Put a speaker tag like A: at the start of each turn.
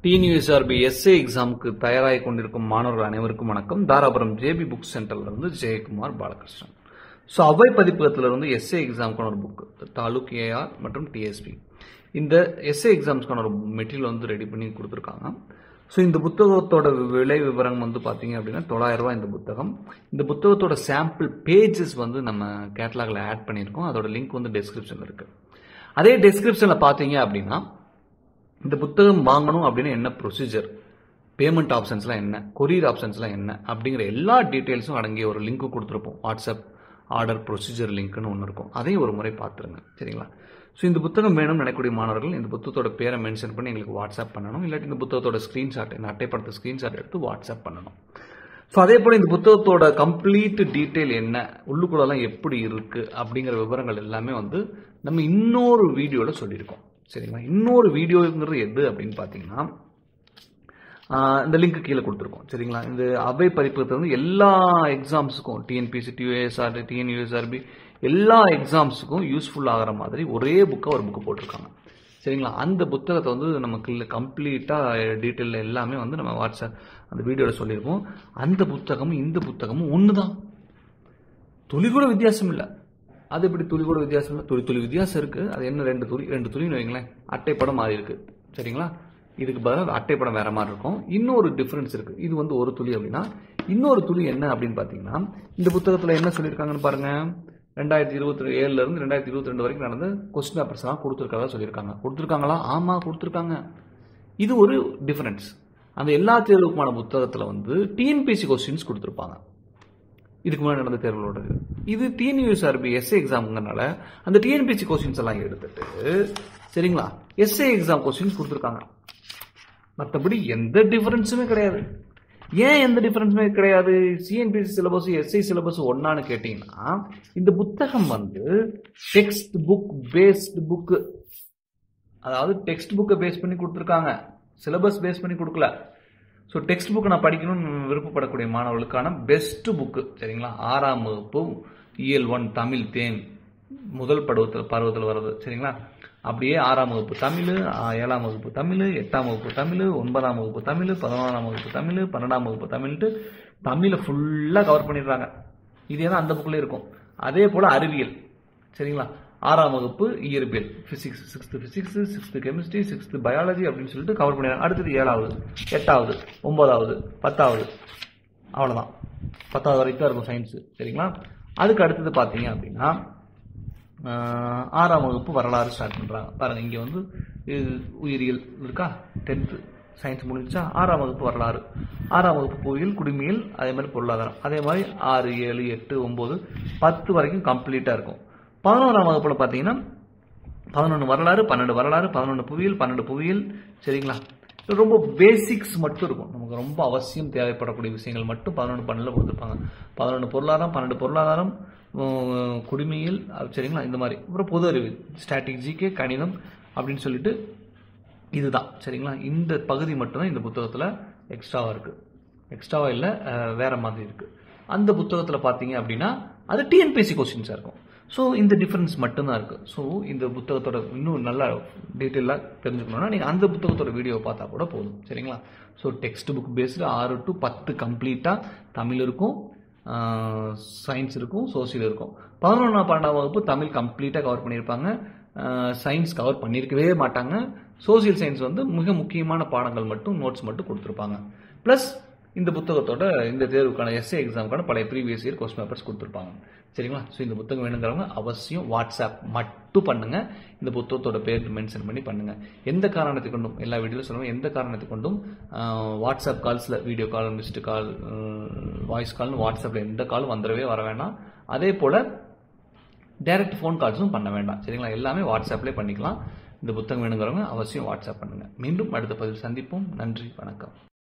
A: TNUSRB S A எக்ஸாமுக்கு தயாராகி கொண்டிருக்கும் மாணவர்கள் அனைவருக்கும் வணக்கம் தாராபுரம் ஜேபி புக் சென்டர்ல இருந்து ஜெயக்குமார் பாலகிருஷ்ணன் ஸோ அவை பதிப்பகத்துல இருந்து எஸ்ஏ எக்ஸாமுக்கான ஒரு புக் தாலுக் ஏஆர் மற்றும் டிஎஸ்பி இந்த எஸ்ஏ எக்ஸாம்ஸ்க்கான ஒரு மெட்டீரியல் வந்து ரெடி பண்ணி கொடுத்துருக்காங்க ஸோ இந்த புத்தகத்தோட விலை விவரம் வந்து பார்த்தீங்க அப்படின்னா தொள்ளாயிரம் ரூபாய் இந்த புத்தகம் இந்த புத்தகத்தோட சாம்பிள் பேஜஸ் வந்து நம்ம கேட்டலாகில் ஆட் பண்ணியிருக்கோம் அதோட லிங்க் வந்து டெஸ்கிரிப்ஷனில் இருக்கு அதே டெஸ்கிரிப்ஷனில் பார்த்தீங்க அப்படின்னா இந்த புத்தகம் வாங்கணும் அப்படின்னா என்ன ப்ரொசீஜர் பேமெண்ட் ஆப்ஷன்ஸ்லாம் என்ன கொரியர் ஆப்ஷன்ஸ்லாம் என்ன அப்படிங்கிற எல்லா டீட்டெயில்ஸும் அடங்கிய ஒரு லிங்க் கொடுத்துருப்போம் வாட்ஸ்அப் ஆர்டர் ப்ரொசீஜர் லிங்க்னு ஒன்று இருக்கும் அதையும் ஒரு முறை பார்த்துருங்க சரிங்களா ஸோ இந்த புத்தகம் வேணும்னு நினைக்கக்கூடிய மாணவர்கள் இந்த புத்தகத்தோட பேரை மென்ஷன் பண்ணி எங்களுக்கு வாட்ஸ்அப் பண்ணணும் இல்லாட்டி இந்த புத்தகத்தோட ஸ்க்ரீன்ஷாட் இந்த அட்டைப்படத்தை ஸ்க்ரீன்ஷாட் எடுத்து வாட்ஸ்அப் பண்ணணும் ஸோ அதே போல் இந்த புத்தகத்தோட கம்ப்ளீட் டீட்டெயில் என்ன உள்ளுக்குள்ளெல்லாம் எப்படி இருக்குது அப்படிங்கிற விவரங்கள் எல்லாமே வந்து நம்ம இன்னொரு வீடியோவில் சொல்லியிருக்கோம் சரிங்களா இன்னொரு வீடியோங்கிறது எது அப்படின்னு பார்த்தீங்கன்னா ஆஹ் இந்த லிங்க் கீழே கொடுத்துருக்கோம் சரிங்களா இந்த அவை பதிப்பகத்தை வந்து எல்லா எக்ஸாம்ஸுக்கும் டிஎன்பிசி டியூஎஸ்ஆர் டிஎன்யூஎஸ்ஆர்பி எல்லா எக்ஸாம்ஸுக்கும் யூஸ்ஃபுல் ஆகிற மாதிரி ஒரே புக்காக ஒரு புக்கு போட்டிருக்காங்க சரிங்களா அந்த புத்தகத்தை வந்து நமக்கு கம்ப்ளீட்டாக டீட்டெயில் எல்லாமே வந்து நம்ம வாட்ஸ்அப் அந்த வீடியோவில் சொல்லியிருக்கோம் அந்த புத்தகமும் இந்த புத்தகமும் ஒன்று தான் துளி கூட வித்தியாசம் இல்லை அது எப்படி துளி கூட வித்தியாசம் இல்லை துளி துளி வித்தியாசம் இருக்கு அது என்ன ரெண்டு துளி ரெண்டு துளின்னு வைங்களேன் அட்டைப்படம் மாறி இருக்கு சரிங்களா இதுக்கு பதிலாக அட்டைப்படம் வேற மாதிரி இருக்கும் இன்னொரு டிஃபரன்ஸ் இருக்கு இது வந்து ஒரு துளி அப்படின்னா இன்னொரு துளி என்ன அப்படின்னு பார்த்தீங்கன்னா இந்த புத்தகத்தில் என்ன சொல்லியிருக்காங்கன்னு பாருங்க ரெண்டாயிரத்தி இருபத்தி ஏழுல இருந்து ரெண்டாயிரத்தி இருபத்தி ரெண்டு வரைக்கும் நடந்த கொஸ்டின் பேப்பர்ஸ் எல்லாம் கொடுத்துருக்கதா சொல்லியிருக்காங்க கொடுத்துருக்காங்களா ஆமா கொடுத்துருக்காங்க இது ஒரு டிஃபரன்ஸ் அந்த எல்லா தேர்வுக்குமான புத்தகத்தில் வந்து டிஎன்பிசி கொஸ்டின்ஸ் கொடுத்துருப்பாங்க இதுக்கு முன்னாடி நடந்த தேர்வுகளோட இது. இது டிஎன்யூஎஸ்ஆர்பி எஸ்ஏ எக்ஸாம்ங்கிறனால அந்த டிஎன்பிசி கொஸ்டின்ஸ் எல்லாம் எடுத்துட்டு சரிங்களா எஸ்ஏ எக்ஸாம் கொஸ்டின்ஸ் கொடுத்துருக்காங்க மற்றபடி எந்த டிஃபரன்ஸுமே கிடையாது ஏன் எந்த டிஃபரன்ஸுமே கிடையாது சிஎன்பிசி சிலபஸ் எஸ்ஐ சிலபஸ் ஒன்னான்னு கேட்டீங்கன்னா இந்த புத்தகம் வந்து டெக்ஸ்ட் புக் பேஸ்டு புக்கு அதாவது டெக்ஸ்ட் புக்கை பேஸ் பண்ணி கொடுத்துருக்காங்க சிலபஸ் பேஸ் பண்ணி கொடுக்கல ஸோ டெக்ஸ்ட் புக் நான் படிக்கணும்னு விருப்பப்படக்கூடிய மாணவர்களுக்கான பெஸ்ட் புக்கு சரிங்களா ஆறாம் வகுப்பு இயல் ஒன் தமிழ் தேன் முதல் பருவத்தில் பருவத்தில் வர்றது சரிங்களா அப்படியே ஆறாம் வகுப்பு தமிழ் ஆ- ஏழாம் வகுப்பு தமிழ் எட்டாம் வகுப்பு தமிழ் ஒன்பதாம் வகுப்பு தமிழ் பதினொன்றாம் வகுப்பு தமிழ் பன்னெண்டாம் வகுப்பு தமிழ்ட்டு தமிழை ஃபுல்லாக கவர் பண்ணிடுறாங்க இதே தான் அந்த புக்கில் இருக்கும் அதே போல் அறிவியல் சரிங்களா ஆறாம் வகுப்பு இயற்பியல் physics sixth physics sixth chemistry sixth biology அப்படின்னு சொல்லிட்டு கவர் பண்ணிடுறாங்க அடுத்தது ஏழாவது எட்டாவது ஒன்பதாவது பத்தாவது அவ்வளோதான் பத்தாவது வரைக்கும் தான் இருக்கும் சயின்ஸு சரிங்களா அதுக்கு அடுத்தது பார்த்தீங்க அப்படின்னா ஆஹ், ஆறாம் வகுப்பு வரலாறு ஸ்டார்ட் பண்ணுறாங்க பாருங்க இங்கே வந்து இது உயிரியல் இருக்கா டென்த்து சயின்ஸ் முடிஞ்சா ஆறாம் வகுப்பு வரலாறு ஆறாம் வகுப்பு புவியியல் குடிமியல் அதே மாதிரி பொருளாதாரம் அதே மாதிரி ஆறு ஏழு எட்டு ஒம்பது பத்து வரைக்கும் கம்ப்ளீட்டாக இருக்கும் பதினோராம் வகுப்பில் பார்த்தீங்கன்னா பதினொன்று வரலாறு பன்னெண்டு வரலாறு பதினொன்று புவியியல் பன்னெண்டு புவியியல் சரிங்களா இது ரொம்ப பேசிக்ஸ் மட்டும் இருக்கும் நமக்கு ரொம்ப அவசியம் தேவைப்படக்கூடிய விஷயங்கள் மட்டும் பதினொன்று பன்னெண்டில் கொடுத்துருப்பாங்க பதினொன்று பொருளாதாரம் பன்னெண்டு பொருளாதாரம் உம், குடிமையியல் அது சரிங்களா இந்த மாதிரி அப்புறம் பொது அறிவு ஸ்டாட்டிக் ஜிகே கணிதம் அப்படின்னு சொல்லிட்டு இதுதான் சரிங்களா இந்த பகுதி மட்டும்தான் இந்த புத்தகத்தில் எக்ஸ்ட்ராவாக இருக்குது எக்ஸ்ட்ராவா இல்லை அஹ், வேற மாதிரி இருக்கு அந்த புத்தகத்தில் பார்த்தீங்க அப்படின்னா அது டிஎன்பிசி கொஸ்டின்ஸாக இருக்கும் ஸோ இந்த டிஃபரன்ஸ் மட்டும்தான் இருக்கு ஸோ இந்த புத்தகத்தோட இன்னும் நல்லா டீட்டெயிலாக தெரிஞ்சுக்கணும்னா நீங்கள் அந்த புத்தகத்தோட வீடியோ பார்த்தா கூட போதும் சரிங்களா ஸோ டெக்ஸ்ட் புக் பேஸ்டு ஆறு டு பத்து கம்ப்ளீட்டாக தமிழ் இருக்கும் சயின்ஸ் இருக்கும் சோசியல் இருக்கும் பதினொன்றாம் பன்னெண்டாம் வகுப்பு தமிழ் கம்ப்ளீட்டாக கவர் பண்ணியிருப்பாங்க சயின்ஸ் கவர் பண்ணியிருக்கவே மாட்டாங்க சோசியல் சயின்ஸ் வந்து மிக முக்கியமான பாடங்கள் மட்டும் நோட்ஸ் மட்டும் கொடுத்துருப்பாங்க ப்ளஸ் இந்த புத்தகத்தோட இந்த தேர்வுக்கான எஸ்ஏ எக்ஸாமுக்கான பழைய ப்ரீவியஸ் இயர் கொஸ்டின் பேப்பர்ஸ் கொடுத்துருப்பாங்க சரிங்களா ஸோ இந்த புத்தகம் வேணுங்கிறவங்க அவசியம் வாட்ஸ்அப் மட்டும் பண்ணுங்க இந்த புத்தகத்தோட பேர் மென்ஷன் பண்ணி பண்ணுங்க எந்த காரணத்தை கொண்டும் எல்லா வீடியோவில் சொல்லுவோம் எந்த காரணத்தை கொண்டும் ஆஹ், வாட்ஸ்அப் கால்ஸில் video call missed call voice கால்னு வாட்ஸ்அப்பில் எந்த காலும் வந்துடவே வர வேண்டாம் அதே போல் டைரக்ட் ஃபோன் கால்ஸும் பண்ண வேண்டாம் சரிங்களா எல்லாமே வாட்ஸ்அப்லேயே பண்ணிக்கலாம் இந்த புத்தகம் வேணுங்கிறவங்க அவசியம் வாட்ஸ்அப் பண்ணுங்க மீண்டும் அடுத்த பதிவு சந்திப்போம் நன்றி வணக்கம்